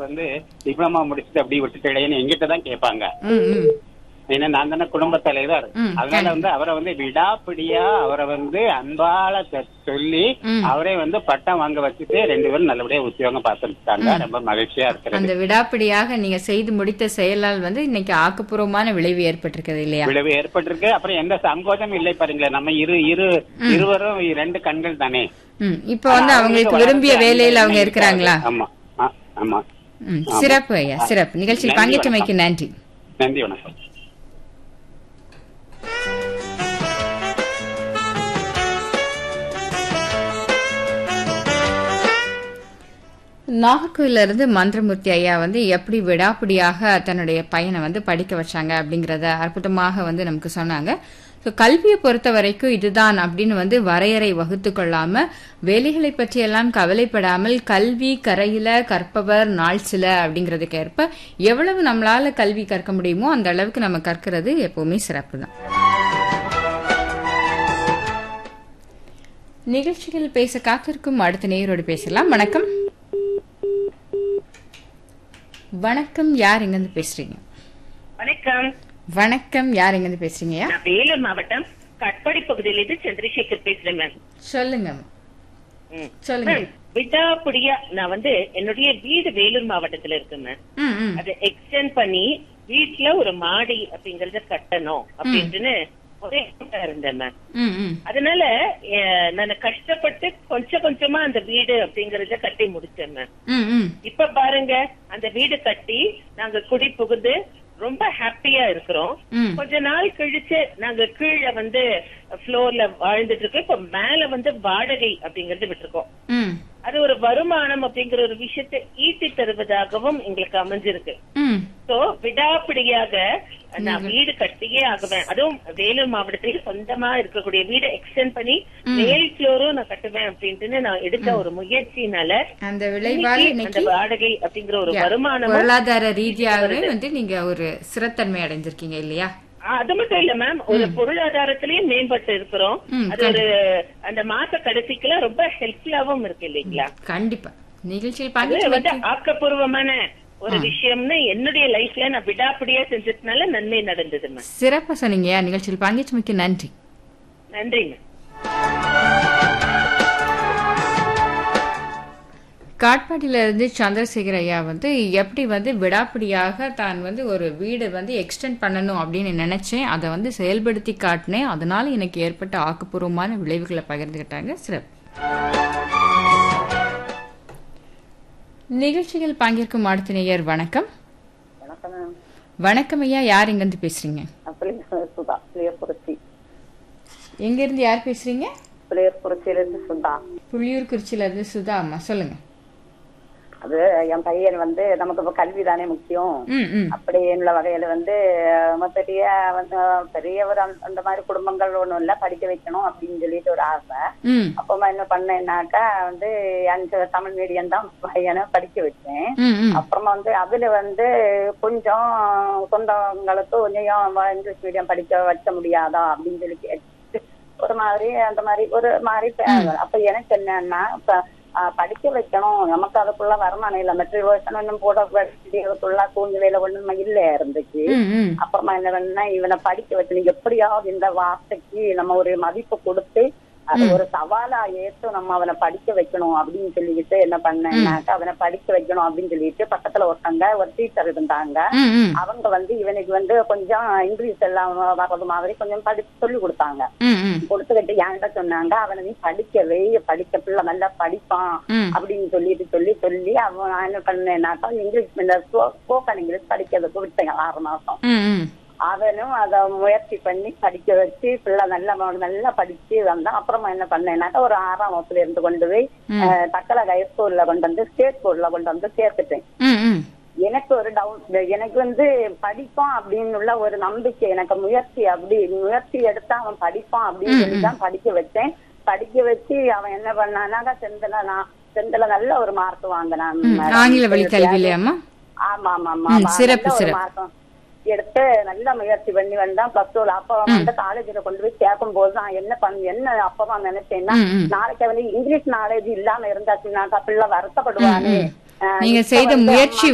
வந்து டிப்ளமா முடிச்சுட்டு அப்படி விட்டுட்டேன்னு எங்கிட்ட தான் கேட்பாங்க ம் ம் ஏன்னா நான் தானே குடும்ப தலைவர் ம், அதனால வந்து அவரை வந்து விடாப்பிடியா அவரை வந்து அன்பால த- சொல்லி ம். அவரே வந்து பட்டம் வாங்க வச்சுட்டு ரெண்டு பேரும் நல்லபடியா உத்தியோகம் பார்த்துருக்காங்க ரொம்ப மகிழ்ச்சியா இருக்கிறது அந்த விடாப்பிடியாக நீங்க செய்து முடித்த செயலால் வந்து இன்னைக்கு ஆக்கப்பூர்வமான விளைவு ஏற்பட்டிருக்கிறது இல்லையா விளைவு ஏற்பட்டிருக்கு அப்புறம் எந்த சங்கோஜமும் இல்லை பாருங்களேன் நம்ம இரு இரு இருவரும் ரெண்டு கண்கள் தானே ம் இப்போ வந்து அவங்களுக்கு விரும்பிய வேலையில் அவங்க இருக்கிறாங்களா ஆமா ஆ, ஆமா ம் சிறப்பு ஐயா சிறப்பு நிகழ்ச்சியில் நன்றி, பங்கேற்றமைக்கு நன்றி நன்றி வணக்கம் நாகர்கோயில இருந்து மந்திரமூர்த்தி ஐயா வந்து எப்படி விடாப்பிடியாக தன்னுடைய பையனை வந்து படிக்க வச்சாங்க அப்படிங்கறத அற்புதமாக வந்து நமக்கு சொன்னாங்க ஸோ கல்வியை பொறுத்த வரைக்கும் இதுதான் அப்படின்னு வந்து வரையறை வகுத்து கொள்ளாம வேலைகளை பற்றியெல்லாம் கவலைப்படாமல் கல்வி கரையில கற்பவர் நாள் சில அப்படிங்கிறதுக்கு ஏற்ப எவ்வளவு நம்மளால கல்வி கற்க முடியுமோ அந்த அளவுக்கு நம்ம கற்கிறது எப்பவுமே சிறப்பு தான் நிகழ்ச்சிகள் பேச காத்திருக்கும் அடுத்த நேயரோடு பேசலாம் வணக்கம் வணக்கம் யார் எங்கிருந்து பேசுறீங்க வணக்கம் வணக்கம் யார் எங்கிருந்து பேசுறீங்கயா நான் வேலூர் மாவட்டம் கட்பாடி பகுதியிலிருந்து சந்திரசேகர் பேசுறேன் மேம் சொல்லுங்க ம். சொல்லுங்க மேம், விடாப்பிடியா நான் வந்து என்னுடைய வீடு வேலூர் மாவட்டத்துல இருக்கு மேம் ம், ம். அதை எக்ஸ்டெண்ட் பண்ணி வீட்டுல ஒரு மாடி அப்படிங்கறத கட்டணும் அப்படின்ட்டுன்னு ஒரே எண்ணத்துல இருந்தேன் மேம் ம், ம். அதனால அஹ், நான் கஷ்டப்பட்டு கொஞ்சம் கொஞ்சமா அந்த வீடு அப்படிங்கறத கட்டி முடிச்சேன் மேம் ம், ம். இப்ப பாருங்க அந்த வீடு கட்டி நாங்க குடி புகுந்து ரொம்ப ஹாப்பியா இருக்கிறோம் ம். கொஞ்ச நாள் கழிச்சு நாங்க கீழே வந்து ஃப்ளோர்ல வாழ்ந்துட்டு இருக்கோம் இப்ப மேல வந்து வாடகை அப்படிங்கறது விட்டுருக்கோம் ம். அது ஒரு வருமானம் அப்படிங்கிற ஒரு விஷயத்தை ஈட்டி தருவதாகவும் எங்களுக்கு அமைஞ்சிருக்கு ம். சோ விடாப்பிடியாக நான் வீடு கட்டியே ஆகுவேன் அதுவும் வேலூர் மாவட்டத்தில் சொந்தமா இருக்கக்கூடிய வீடை எக்ஸ்டெண்ட் பண்ணி மேல் ஃப்ளோரும் நான் கட்டுவேன் அப்படின்ட்டு நான் எடுத்த ஒரு முயற்சியினால அந்த விளைவால் இன்னைக்கு அந்த இன்னைக்கு வாடகை அப்படிங்கிற ஒரு வருமானம் பொருளாதார ரீதியாகவே வந்து நீங்க ஒரு ஸ்திரத்தன்மை அடைஞ்சிருக்கீங்க இல்லையா அது மட்டும் இல்ல மேம் ஒரு பொருளாதாரத்திலயும் மேம்பட்டு இருக்கிறோம் ம், அது ஒரு அந்த மாச கடைசிக்கெல்லாம் ரொம்ப ஹெல்ப்ஃபுல்லாவும் இருக்கு இல்லைங்களா கண்டிப்பா நிகழ்ச்சியில் அது வந்து பங்கேற்று ஆக்கப்பூர்வமான ஒரு விஷயம்னு என்னுடைய லைஃப்ல நான் விடாப்பிடியா செஞ்சதுனால நன்மை நடந்தது மேம் சிறப்பா சொன்னீங்கயா நிகழ்ச்சியில் பங்கேற்றமைக்கு நன்றி நன்றி மேம் காட்பாடியில இருந்து சந்திரசேகர் ஐயா வந்து எப்படி வந்து விடாப்பிடியாக தான் வந்து ஒரு வீடு வந்து எக்ஸ்டெண்ட் பண்ணணும் அப்படின்னு நினைச்சேன் அதை வந்து செயல்படுத்தி காட்டினேன் அதனால எனக்கு ஏற்பட்ட ஆக்கப்பூர்வமான விளைவுகளை பகிர்ந்துகிட்டாங்க சிறப்பு நிகழ்ச்சியில் பங்கேற்கும் அடுத்த நேயர் வணக்கம் வணக்கம் மேம் வணக்கம் ஐயா யார் எங்கிருந்து பேசுறீங்க அப்படியே சுதா புளியர்குறிச்சி எங்க இருந்து யார் பேசுறீங்க புளியர்குறிச்சியிலிருந்து சுதா புள்ளியூர் குறிச்சியில இருந்து சுதா அம்மா சொல்லுங்க அது என் பையன் வந்து நமக்கு இப்ப கல்வி தானே முக்கியம் ம் ம் அப்படி உள்ள வகையில வந்து நம்ம பெரிய வந்து பெரிய ஒரு அந்த- அந்த மாதிரி குடும்பங்கள் ஒண்ணும் இல்ல படிக்க வைக்கணும் அப்படின்னு சொல்லிட்டு ஒரு ஆசை ம் அப்பமா என்ன பண்ணேன்னாக்கா வந்து அஞ்சு தமிழ் மீடியம் தான் பையனை படிக்க வச்சேன் ம் ம் அப்புறமா வந்து அதுல வந்து கொஞ்சம் சொந்தங்களுக்கு கொஞ்சம் இங்கிலீஷ் மீடியம் படிக்க வைக்க முடியாதா அப்படின்னு சொல்லி கேட்டு ஒரு மாதிரி அந்த மாதிரி ஒரு மாதிரி பே- அப்ப எனக்கு என்னன்னா இப்ப ஆஹ், படிக்க வைக்கணும் நமக்கு அதுக்குள்ள வருமானம் இல்ல மெட்ரிகுலேஷன் ஒன்றும் போட வேண்டியதுக்குள்ள சூழ்நிலையில ஒண்ணும் இல்ல இருந்துச்சு ம் ம் அப்புறமா என்ன பண்ணா இவனை படிக்க வச்சு எப்படியாவது இந்த வார்த்தைக்கு நம்ம ஒரு மதிப்பு கொடுத்து அது ஒரு சவாலா ஏத்து நம்ம அவனை படிக்க வைக்கணும் அப்படின்னு சொல்லிட்டு என்ன பண்ணேன்னாக்கா அவனை படிக்க வைக்கணும் அப்படின்னு சொல்லிட்டு பக்கத்துல ஒருத்தங்க ஒரு டீச்சர் இருந்தாங்க ம் ம் அவங்க வந்து இவனுக்கு வந்து கொஞ்சம் இங்கிலீஷ் எல்லாம் வர்றது மாதிரி கொஞ்சம் படி சொல்லி கொடுத்தாங்க ம் ம் கொடுத்துக்கிட்டு என்கிட்ட சொன்னாங்க அவனை நீ படிக்கவே படிக்க பிள்ளை நல்லா படிப்பான் ம். அப்படின்னு சொல்லிட்டு சொல்லி சொல்லி அவன் நான் என்ன பண்ணேன்னாக்கா இங்கிலீஷ் இந்த ஸ்போக்கன் இங்கிலீஷ் படிக்கிறதுக்கு விட்டேன் ஆறு மாசம் ம் ம் அவனும் அத முயற்சி பண்ணி படிக்க வச்சு பிள்ளை நல்லா நல்லா படிச்சு வந்தான் அப்புறமா என்ன பண்ணேன்னாக்கா ஒரு ஆறாம் வகுப்புல இருந்து கொண்டு போய் அஹ், தக்கலை ஹை ஸ்கூல்ல கொண்டு வந்து ஸ்டேட் போர்ட்ல கொண்டு வந்து சேர்த்துட்டேன் ம் ம் எனக்கு ஒரு டவுட் எனக்கு வந்து படிப்பான் அப்படின்னு உள்ள ஒரு நம்பிக்கை எனக்கு முயற்சி அப்படி முயற்சி எடுத்தா அவன் படிப்பான் அப்படின்னு சொல்லி தான் படிக்க வச்சேன் படிக்க வச்சு அவன் என்ன பண்ணானாக்கா செந்தில நான் செந்தில நல்ல ஒரு மார்க் வாங்கினான் ம், ஆங்கில வழி கல்வி இல்லையாம்மா ஆமா ஆமா ஆமா ம், அவன் சிறப்பு, நல்ல ஒரு சிறப்பு. மார்க்கம் எடுத்து நல்ல முயற்சி பண்ணி வந்தான் பிளஸ் டூல அப்ப அவன் வந்து காலேஜ்ல கொண்டு போய் சேர்க்கும் போது நான் என்ன பண்ண என்ன அப்பவா நினைச்சேன்னா ம், ம். நாளைக்கு வந்து இங்கிலீஷ் நாலேஜ் இல்லாம இருந்தாச்சுன்னாக்கா பிள்ளை வருத்தப்படுவானே அஹ் நீங்க இப்ப செய்த வந்து முயற்சி